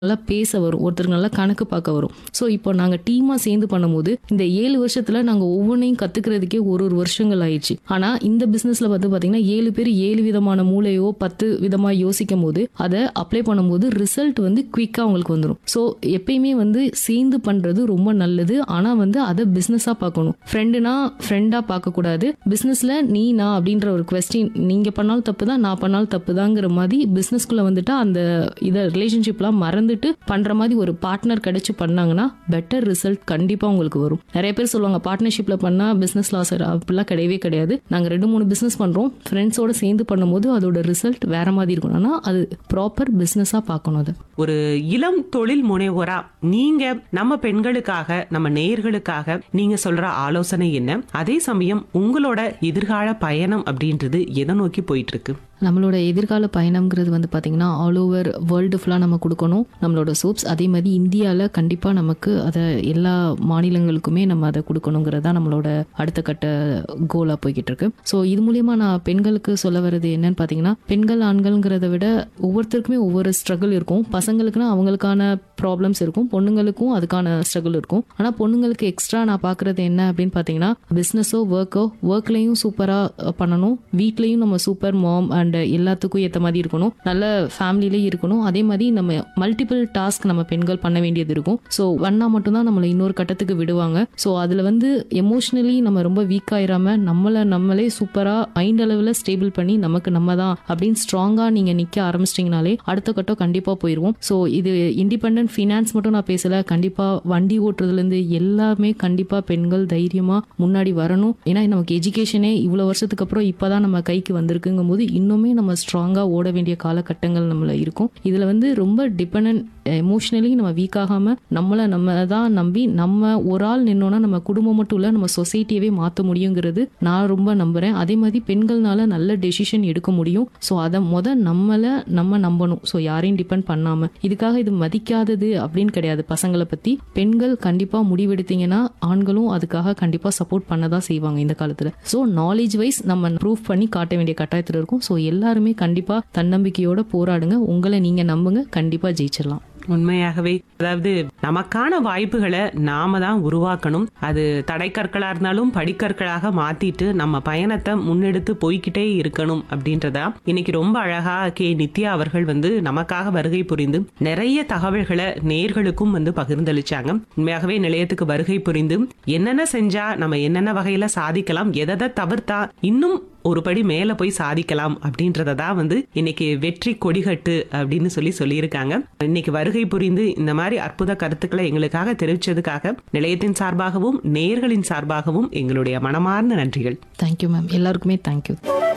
நல்லா பேச வரும் ஒருத்தருக்கு நல்லா கணக்கு பார்க்க வரும் ஸோ இப்போ நாங்கள் டீமாக சேர்ந்து பண்ணும்போது இந்த ஏழு வருஷத்தில் நாங்கள் ஒவ்வொன்றையும் கற்றுக்கிறதுக்கே ஒரு ஒரு வருஷங்கள் ஆயிடுச்சு ஆனால் இந்த பிஸ்னஸில் வந்து பார்த்தீங்கன்னா ஏழு பேர் ஏழு விதமான மூளையோ பத்து விதமாக யோசிக்கும் போது அதை அப்ளை பண்ணும்போது ரிசல்ட் வந்து குயிக்காக அவங்களுக்கு வந்துடும் ஸோ எப்பயுமே வந்து சேர்ந்து பண்ணுறது ரொம்ப நல்லது ஆனால் வந்து அதை பிஸ்னஸாக பார்க்கணும் ஃப்ரெண்டுனா ஃப்ரெண்டாக பார்க்கக்கூடாது பிஸ்னஸில் நீ நான் அப்படின்ற ஒரு கொஸ்டின் நீங்கள் பண்ணாலும் தப்பு தான் நான் பண்ணாலும் தப்பு தாங்கிற மாதிரி பிஸ்னஸ்குள்ளே வந்துட்டா அந்த இதை ரிலேஷன்ஷிப்லாம் மறந்துட்டு பண்ணுற மாதிரி ஒரு பார்ட்னர் கிடைச்சு பண்ணாங்கன்னா பெட்டர் ரிசல்ட் கண்டிப்பாக உங்களுக்கு வரும் நிறைய பேர் சொல்லுவாங்க பார்ட்னர்ஷிப்பில் பண்ணால் பிஸ்னஸ் லாஸ் அப்படிலாம் கிடையவே கிடையாது நாங்கள் ரெண்டு மூணு பிஸ்னஸ் பண்ணுறோம் ஃப்ரெண்ட்ஸோட சேர்ந்து பண்ணும்போது அதோட ரிசல்ட் வேற மாதிரி இருக்கும் ஆனால் அது ப்ராப்பர் பிஸ்னஸாக பார்க்கணும் அதை ஒரு இளம் தொழில் முனைவோரா நீங்க நம்ம பெண்களுக்காக நம்ம நேயர்களுக்காக நீங்க சொல்ற ஆலோசனை என்ன அதே சமயம் உங்களோட எதிர்கால பயணம் அப்படின்றது எதை நோக்கி போயிட்டு இருக்கு நம்மளோட எதிர்கால பயணம்ங்கிறது வந்து பார்த்திங்கன்னா ஆல் ஓவர் வேர்ல்டு ஃபுல்லாக நம்ம கொடுக்கணும் நம்மளோட சோப்ஸ் அதே மாதிரி இந்தியாவில் கண்டிப்பாக நமக்கு அதை எல்லா மாநிலங்களுக்குமே நம்ம அதை கொடுக்கணுங்கிறது தான் நம்மளோட அடுத்த கட்ட கோலாக போய்கிட்டு இருக்கு ஸோ இது மூலியமாக நான் பெண்களுக்கு சொல்ல வர்றது என்னன்னு பார்த்தீங்கன்னா பெண்கள் ஆண்கள்ங்கிறத விட ஒவ்வொருத்தருக்குமே ஒவ்வொரு ஸ்ட்ரகிள் இருக்கும் பசங்களுக்குன்னா அவங்களுக்கான ப்ராப்ளம்ஸ் இருக்கும் பொண்ணுங்களுக்கும் அதுக்கான ஸ்ட்ரகிள் இருக்கும் ஆனால் பொண்ணுங்களுக்கு எக்ஸ்ட்ரா நான் பார்க்குறது என்ன அப்படின்னு பார்த்தீங்கன்னா பிஸ்னஸோ ஒர்க்கோ ஒர்க்லேயும் சூப்பராக பண்ணணும் வீட்லேயும் நம்ம சூப்பர் மாம் அண்ட் எல்லாத்துக்கும் ஏற்ற மாதிரி இருக்கணும் நல்ல ஃபேமிலிலேயும் இருக்கணும் அதே மாதிரி நம்ம மல்டிபிள் டாஸ்க் நம்ம பெண்கள் பண்ண வேண்டியது இருக்கும் ஸோ ஒன்னா மட்டும்தான் நம்மளை இன்னொரு கட்டத்துக்கு விடுவாங்க ஸோ அதில் வந்து எமோஷ்னலி நம்ம ரொம்ப வீக் ஆயிராம நம்மளை நம்மளே சூப்பராக மைண்ட் அளவில் ஸ்டேபிள் பண்ணி நமக்கு நம்ம தான் அப்படின்னு ஸ்ட்ராங்காக நீங்கள் நிற்க ஆரம்பிச்சிட்டிங்கனாலே அடுத்த கட்டம் கண்டிப்பாக போயிடுவோம் ஸோ இது இண்டிபெண்ட் ஃபினான்ஸ் மட்டும் நான் பேசலை கண்டிப்பாக வண்டி ஓட்டுறதுலேருந்து எல்லாமே கண்டிப்பாக பெண்கள் தைரியமாக முன்னாடி வரணும் ஏன்னா நமக்கு எஜுகேஷனே இவ்வளோ வருஷத்துக்கு அப்புறம் இப்போ தான் நம்ம கைக்கு வந்திருக்குங்கும் போது இன்னுமே நம்ம ஸ்ட்ராங்காக ஓட வேண்டிய காலகட்டங்கள் நம்மள இருக்கும் இதில் வந்து ரொம்ப டிபெண்ட் எமோஷ்னலி நம்ம வீக் ஆகாமல் நம்மளை நம்ம தான் நம்பி நம்ம ஒரு ஆள் நின்னோன்னா நம்ம குடும்பம் மட்டும் இல்லை நம்ம சொசைட்டியவே மாற்ற முடியுங்கிறது நான் ரொம்ப நம்புகிறேன் அதே மாதிரி பெண்கள்னால நல்ல டெசிஷன் எடுக்க முடியும் ஸோ அதை முத நம்மளை நம்ம நம்பணும் ஸோ யாரையும் டிபெண்ட் பண்ணாமல் இதுக்காக இது மதிக்காதது அப்படின்னு கிடையாது பசங்களை பற்றி பெண்கள் கண்டிப்பாக முடிவெடுத்தீங்கன்னா ஆண்களும் அதுக்காக கண்டிப்பாக சப்போர்ட் பண்ண தான் செய்வாங்க இந்த காலத்தில் ஸோ நாலேஜ் வைஸ் நம்ம ப்ரூவ் பண்ணி காட்ட வேண்டிய கட்டாயத்தில் இருக்கும் ஸோ எல்லாருமே கண்டிப்பாக தன்னம்பிக்கையோட போராடுங்க உங்களை நீங்கள் நம்புங்க கண்டிப்பாக ஜெயிச்சிடலாம் உண்மையாகவே அதாவது நமக்கான வாய்ப்புகளை நாம தான் உருவாக்கணும் அது தடைக்கற்களா இருந்தாலும் படிக்கற்களாக மாத்திட்டு நம்ம பயணத்தை முன்னெடுத்து போய்கிட்டே இருக்கணும் அப்படின்றதா இன்னைக்கு ரொம்ப அழகா கே நித்யா அவர்கள் வந்து நமக்காக வருகை புரிந்து நிறைய தகவல்களை நேர்களுக்கும் வந்து பகிர்ந்தளிச்சாங்க உண்மையாகவே நிலையத்துக்கு வருகை புரிந்து என்னென்ன செஞ்சா நம்ம என்னென்ன வகையில சாதிக்கலாம் எதை தவிர்த்தா இன்னும் ஒரு படி மேல போய் சாதிக்கலாம் அப்படின்றத தான் வந்து இன்னைக்கு வெற்றி கொடிகட்டு அப்படின்னு சொல்லி சொல்லியிருக்காங்க இன்னைக்கு வருகை புரிந்து இந்த மாதிரி அற்புத கருத்துக்களை எங்களுக்காக தெரிவிச்சதுக்காக நிலையத்தின் சார்பாகவும் நேர்களின் சார்பாகவும் எங்களுடைய மனமார்ந்த நன்றிகள் தேங்க்யூ மேம் எல்லாருக்குமே தேங்க்யூ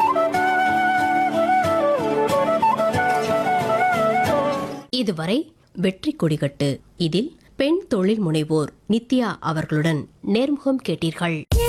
இதுவரை வெற்றி கொடிகட்டு இதில் பெண் தொழில் முனைவோர் நித்யா அவர்களுடன் நேர்முகம் கேட்டீர்கள்